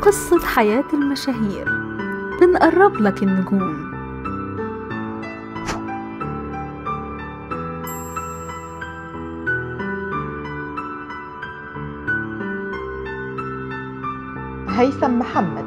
قصة حياة المشاهير بنقرب لك النجوم هيثم محمد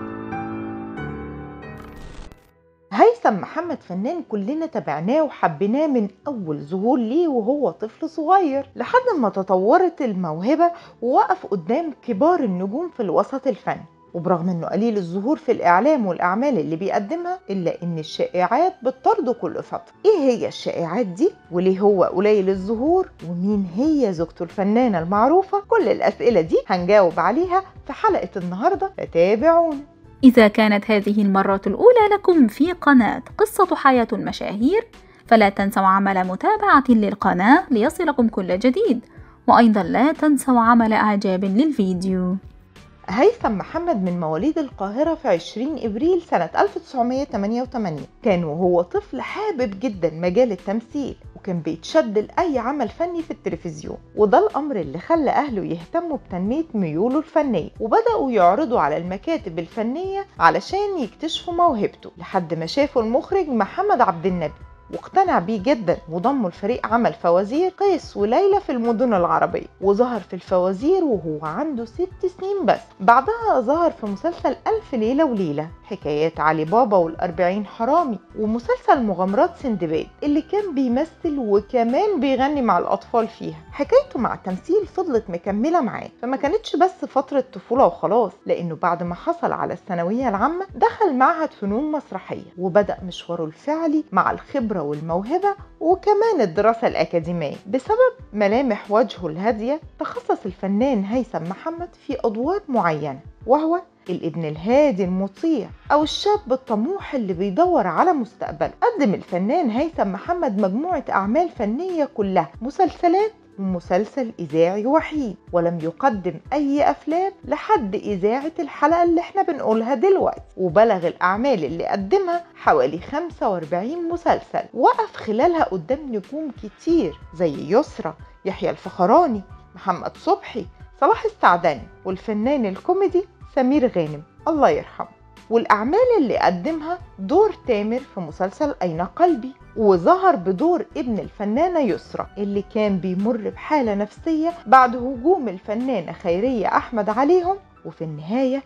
هيثم محمد فنان كلنا تابعناه وحبيناه من أول ظهور ليه وهو طفل صغير لحد ما تطورت الموهبة ووقف قدام كبار النجوم في الوسط الفني وبرغم انه قليل الظهور في الاعلام والاعمال اللي بيقدمها الا ان الشائعات بتطرده كل فتره ايه هي الشائعات دي وليه هو قليل الظهور ومين هي زوجته الفنانه المعروفه كل الاسئله دي هنجاوب عليها في حلقه النهارده فتابعونا إذا كانت هذه المرة الأولى لكم في قناة قصة حياة المشاهير فلا تنسوا عمل متابعة للقناة ليصلكم كل جديد وأيضا لا تنسوا عمل إعجاب للفيديو هيثم محمد من مواليد القاهرة في 20 إبريل سنة 1988 كان وهو طفل حابب جدا مجال التمثيل وكان بيتشد لأي عمل فني في التلفزيون وده الأمر اللي خلى أهله يهتموا بتنمية ميوله الفنية وبدأوا يعرضوا على المكاتب الفنية علشان يكتشفوا موهبته لحد ما شافوا المخرج محمد عبد النبي واقتنع بيه جدا وضمه لفريق عمل فوازير قيس وليلى في المدن العربية وظهر في الفوازير وهو عنده ست سنين بس بعدها ظهر في مسلسل ألف ليلة وليلة حكايات علي بابا والأربعين حرامي ومسلسل مغامرات سندباد اللي كان بيمثل وكمان بيغني مع الأطفال فيها حكايته مع التمثيل فضلت مكملة معاه فما كانتش بس فترة طفولة وخلاص لأنه بعد ما حصل على الثانوية العامة دخل معهد فنون مسرحية وبدأ مشواره الفعلي مع الخبرة والموهبة وكمان الدراسة الأكاديمية بسبب ملامح وجهه الهادية تخصص الفنان هيثم محمد في أدوار معينة وهو الابن الهادي المطيع أو الشاب الطموح اللي بيدور على مستقبله قدم الفنان هيثم محمد مجموعة أعمال فنية كلها مسلسلات ومسلسل إذاعي وحيد ولم يقدم أي أفلام لحد إذاعة الحلقة اللي احنا بنقولها دلوقتي وبلغ الأعمال اللي قدمها حوالي 45 مسلسل وقف خلالها قدام نجوم كتير زي يسرى يحيى الفخراني محمد صبحي صلاح السعداني والفنان الكوميدي سمير غانم الله يرحمه والأعمال اللي قدمها دور تامر في مسلسل أين قلبي وظهر بدور ابن الفنانة يسرى اللي كان بيمر بحالة نفسية بعد هجوم الفنانة خيرية أحمد عليهم وفي النهاية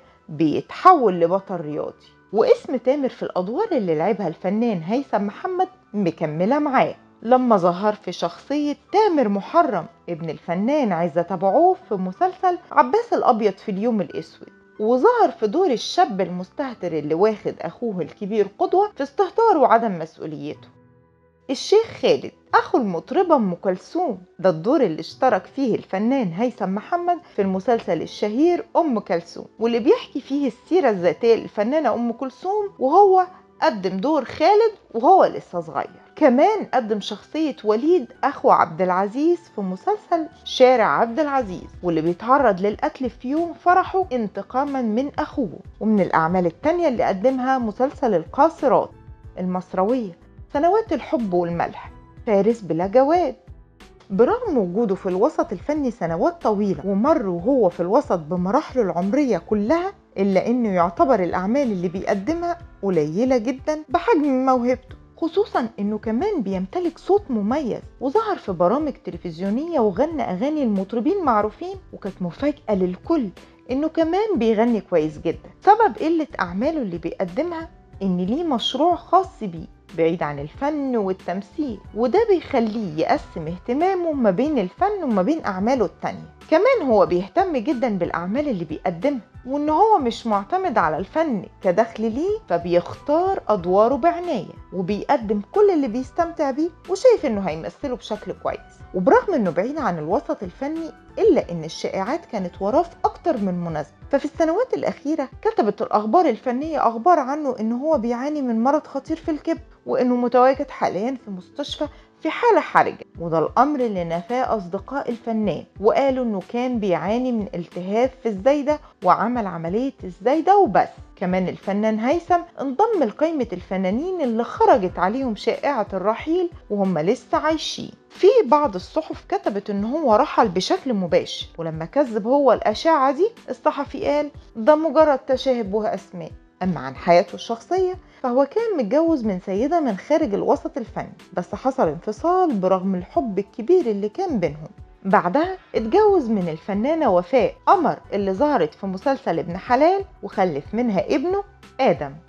بيتحول لبطل رياضي واسم تامر في الأدوار اللي لعبها الفنان هيثم محمد مكملة معاه لما ظهر في شخصية تامر محرم ابن الفنان عزت أبو عوف في مسلسل عباس الأبيض في اليوم الأسود وظهر في دور الشاب المستهتر اللي واخد أخوه الكبير قدوة في استهتاره وعدم مسؤوليته الشيخ خالد أخو المطربة أم كلثوم ده الدور اللي اشترك فيه الفنان هيثم محمد في المسلسل الشهير أم كلثوم واللي بيحكي فيه السيرة الذاتية للفنانة أم كلثوم وهو قدم دور خالد وهو لسه صغير كمان قدم شخصية وليد أخو عبد العزيز في مسلسل شارع عبد العزيز واللي بيتعرض للقتل في يوم فرحه انتقاما من أخوه ومن الأعمال التانية اللي قدمها مسلسل القاصرات المصروية سنوات الحب والملح فارس بلا جواد برغم وجوده في الوسط الفني سنوات طويلة ومر وهو في الوسط بمراحله العمرية كلها إلا إنه يعتبر الأعمال اللي بيقدمها قليلة جدا بحجم موهبته خصوصا إنه كمان بيمتلك صوت مميز وظهر في برامج تلفزيونية وغنى أغاني المطربين معروفين وكانت مفاجأة للكل إنه كمان بيغني كويس جدا سبب قلة أعماله اللي بيقدمها إن ليه مشروع خاص بيه بعيد عن الفن والتمثيل وده بيخليه يقسم اهتمامه ما بين الفن وما بين أعماله التانية كمان هو بيهتم جدا بالأعمال اللي بيقدمها وإن هو مش معتمد على الفن كدخل ليه فبيختار أدواره بعناية وبيقدم كل اللي بيستمتع بيه وشايف إنه هيمثله بشكل كويس وبرغم إنه بعيد عن الوسط الفني إلا إن الشائعات كانت وراه في أكتر من مناسبة ففي السنوات الأخيرة كتبت الأخبار الفنية أخبار عنه إن هو بيعاني من مرض خطير في الكبد وإنه متواجد حاليا في مستشفى في حالة حرجة وده الأمر اللي نفاه أصدقاء الفنان وقالوا إنه كان بيعاني من التهاب في الزايدة وعمل عملية الزايدة وبس كمان الفنان هيثم انضم لقائمة الفنانين اللي خرجت عليهم شائعة الرحيل وهم لسه عايشين في بعض الصحف كتبت ان هو رحل بشكل مباشر ولما كذب هو الاشاعة دي الصحفي قال ده مجرد تشابه اسماء اما عن حياته الشخصية فهو كان متجوز من سيدة من خارج الوسط الفني بس حصل انفصال برغم الحب الكبير اللي كان بينهم بعدها اتجوز من الفنانة وفاء قمر اللي ظهرت في مسلسل ابن حلال وخلف منها ابنه آدم